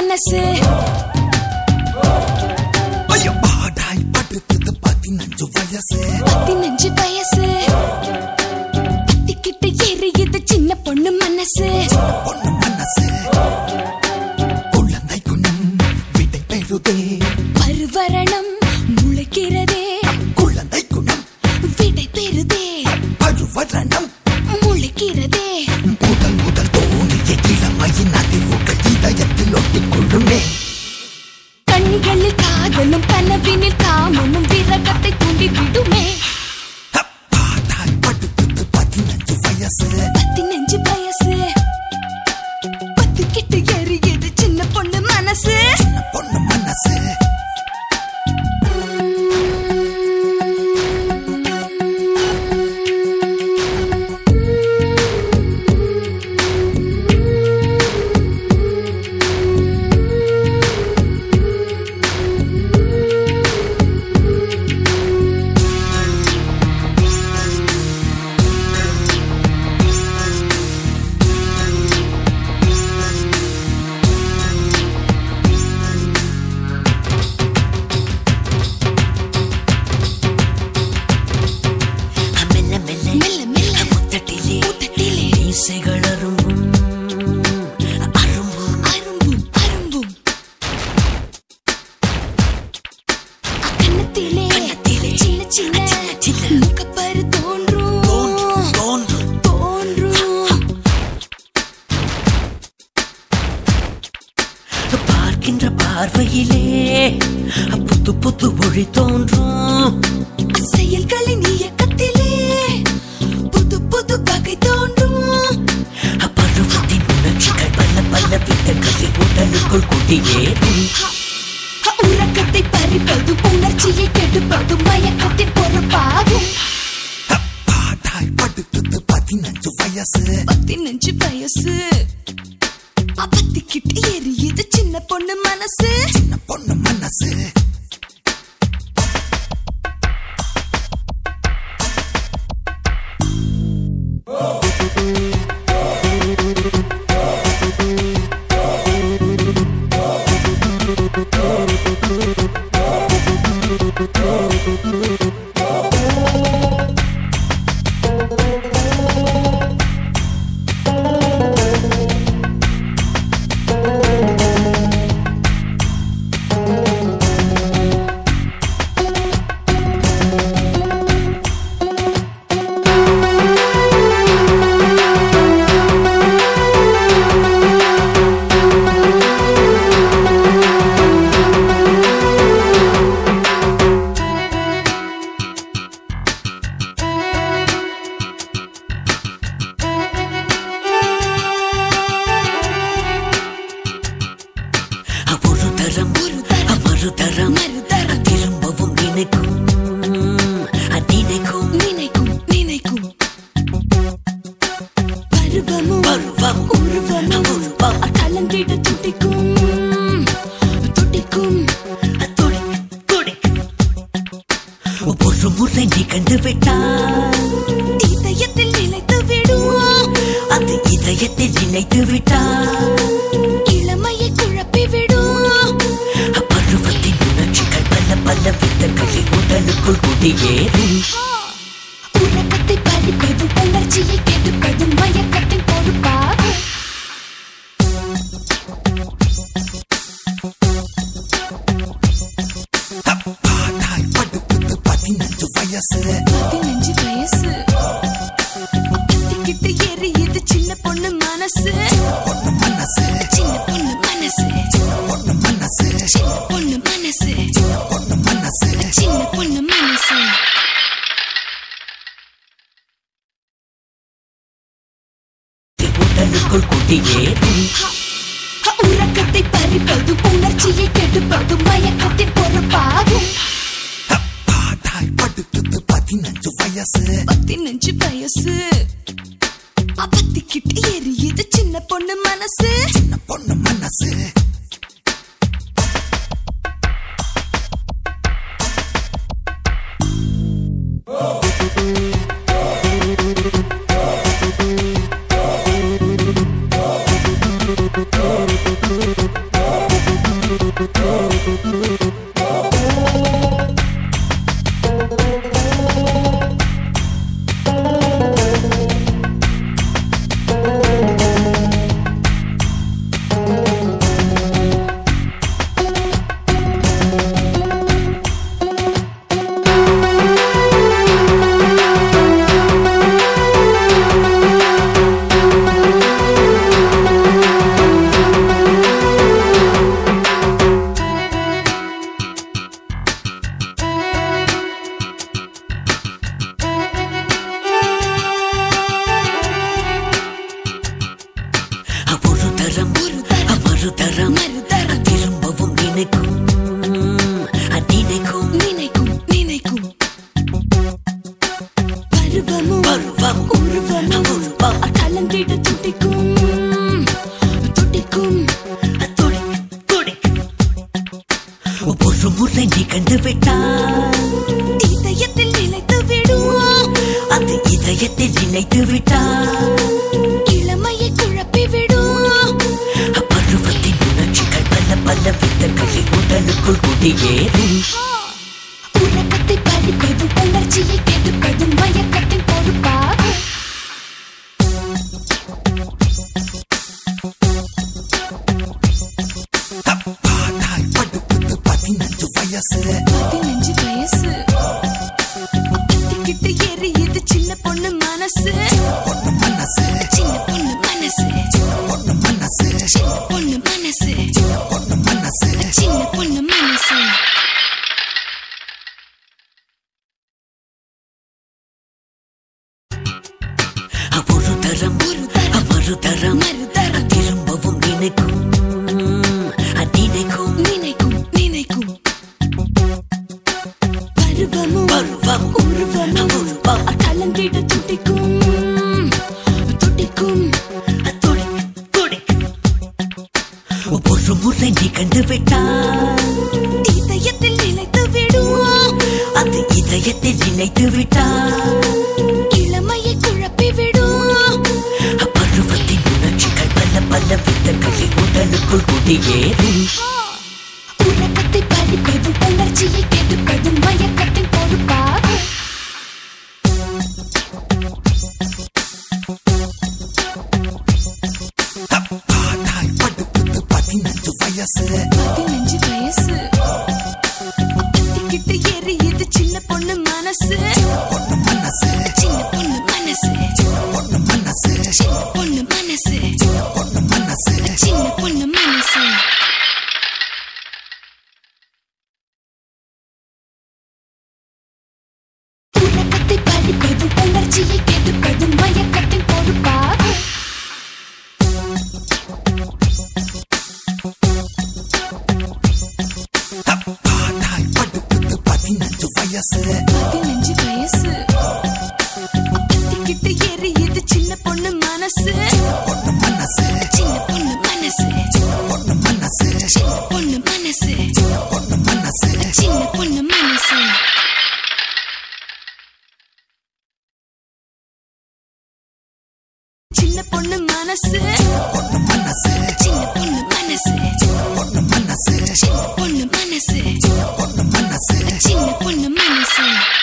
மனசு ஐயோ பாடாய் படுத்தது பதினஞ்சு வயசு பதினஞ்சு வயசு பத்திக்கிட்டு எரியுது சின்ன பொண்ணு மனசு பொண்ணு மனசு குழந்தை குணம் விடை பெறுதே பருவரணம் முளைக்கிறதே குழந்தை குணம் விடை பெறுதே பருவரணம் முளைக்கிறதே முதல் முதல் தோன்றிய இளமையின் அதிர்வுகள் இதயத்தில் ஒட்டிக் கொள்ளுமே கண்களில் காதலும் கனவினில் காமமும் விரகத்தை தூண்டி விடுமே பாடாய் படுத்தது பதினஞ்சு வயசு பதினஞ்சு வயசு பத்துக்கிட்டு எரியுது சின்ன பொண்ணு மனசு பொண்ணு மனசு மெல்ல மெல்ல மெல்ல மெல்ல முத்தட்டிலே முத்தட்டிலே மீசைகள் அரும்பும் அரும்பும் அரும்பும் அரும்பும் கண்ணத்திலே கன்னத்திலே சின்ன சின்ன சின்ன சின்ன முகப்பரு தோன்றும் தோன்றும் தோன்றும் தோன்றும் பார்க்கின்ற பார்வையிலே புத்து புத்து ஒளி தோன்றும் செயல்களின் இயக்கத்திலே புது புது வகை தோன்றும் பருவத்தின் உணர்ச்சிகள் பல பல விதங்களில் உடலுக்குள் குடியேறும் உறக்கத்தை பறிப்பதும் உணர்ச்சியை கெடுப்பதும் மயக்கத்தின் பொறுப்பாகும் பாடாய் படுத்தது பதினஞ்சு வயசு பதினஞ்சு வயசு அப்பத்திக்கிட்டு எரியுது சின்ன பொண்ணு மனசு சின்ன பொண்ணு மனசு ஒரு தரம் ஒரு தரம், மறுதரம் மறுதரம். திரும்பவும் நினைக்கும் நினைக்கும் நினைக்கும் நினைக்கும் பருவமும் பருவம் உருவமும் உருவம் கலந்திட துடிக்கும் துடிக்கும் துடி துடி ஒரு முறை நீ கண்டு விட்டால் இதயத்தில் நிலைத்து விடும் அது இதயத்தில் நினைத்து விட்டால் இளமையை குழப்பி விடும் பருவத்தின் உணர்ச்சிகள் பல பல விதங்களில் உடலுக்குள் குடியேறும் உறக்கத்தை பறிப்பதும் உணர்ச்சியை கெடுப்பதும் மயக்கத்தின் பொறுப்பாகும் பாடாய் படுத்தது பதினஞ்சு வயசு பதினஞ்சு வயசு அப்பத்திக்கிட்டு எரியுது சின்ன பொண்ணு மனசு பொண்ணு மனசு சின்ன பொண்ணு மனசு பொண்ணு மனசு சின்ன பொண்ணு மனசு பொண்ணு மனசு சின்ன பொண்ணு மனசு உடலுக்குள் குடியேறும் உறக்கத்தை பறிப்பதும் உணர்ச்சியை கெடுப்பதும் மயக்கத்தின் பொறுப்பாகும் பாடாய் படுத்தது பதினஞ்சு வயசு பதினஞ்சு வயசு அப்பத்திக்கிட்டு எரியுது சின்ன பொண்ணு மனசு சின்ன பொண்ணு மனசு தரம் ஒரு தரம் மறுதரம் மறுதரம் திரும்பவும் நினைக்கும் நினைக்கும் நினைக்கும் நினைக்கும் பருவமும் பருவம் உருவமும் உருவம் கலந்திட துடிக்கும் துடிக்கும் துடி துடி ஒரு முறை நீ கண்டு விட்டாய் இதயத்தில் நிலைத்து விடும் அது இதயத்தில் நினைத்து விட்டாய் இளமையை குழப்பி விடும் பருவத்தின் உணர்ச்சிகள் பல பல வித்தர்களில் உடலுக்குள் குடியேறும் உறக்கத்தை பறிப்பதும் உணர்ச்சியை கெடுப்பதும் மயக்கத்தின் பொறுப்பாகும் தப்பாதாய் படுக்குது பதினஞ்சு வயசு பதினஞ்சு வயசு கத்திக்கிட்டு எரியுது சின்ன பொண்ணு மனசு பொண்ணு மனசு சின்ன பொண்ணு மனசு பொண்ணு மனசு சின்ன பொண்ணு மனசு பொண்ணு மனசு சின்ன பொண்ணு மனசு ஒரு தரம் ஒரு தரம் மறுதரம் மறுதரம் திரும்பவும் நினைக்கும் நினைக்கும் நினைக்கும் நினைக்கும் பருவமும் பருவம் உருவமும் உருவம் கலந்திட துடிக்கும் துடிக்கும் துடி துடி ஒரு முறை நீ கண்டு விட்டாய் இதயத்தில் நிலைத்து விடும் அது இதயத்தில் நினைத்து விட்டாய் இளமையை குழப்பி விடும் பருவத்தின் உணர்ச்சிகள் பல பல வித்தர்களில் உடலுக்குள் குடியேறும் உறக்கத்தை பறிப்பதும் உணர்ச்சியை கெடுப்பதும் மயக்கத்தின் பொறுப்பாகும் தப்பாதாய் படுக்குது பதினஞ்சு வயசு பதினஞ்சு வயசு கத்திக்கிட்டு எரியுது சின்ன பொண்ணு மனசு பொண்ணு மனசு சின்ன பொண்ணு மனசு பொண்ணு மனசு சின்ன பொண்ணு மனசு பொண்ணு மனசு சின்ன பொண்ணு மனசு உறக்கத்தை பறிப்பதும் உணர்ச்சியை கெடுப்பதும் மயக்கத்தின் பொறுப்பாகும் தப்பாதாய் படுக்குது பதினஞ்சு வயசு பதினஞ்சு வயசு கத்திக்கிட்டு எரியுது சின்ன பொண்ணு மனசு பொண்ணு மனசு சின்ன பொண்ணு மனசு பொண்ணு மனசு சின்ன பொண்ணு மனசு பொண்ணு மனசு சின்ன பொண்ணு மனசு சின்ன பொண்ணு மனசு பொண்ணு மனசு சின்ன பொண்ணு மனசு பொண்ணு மனசு சின்ன பொண்ணு மனசு பொண்ணு மனசு சின்ன பொண்ணு மனசு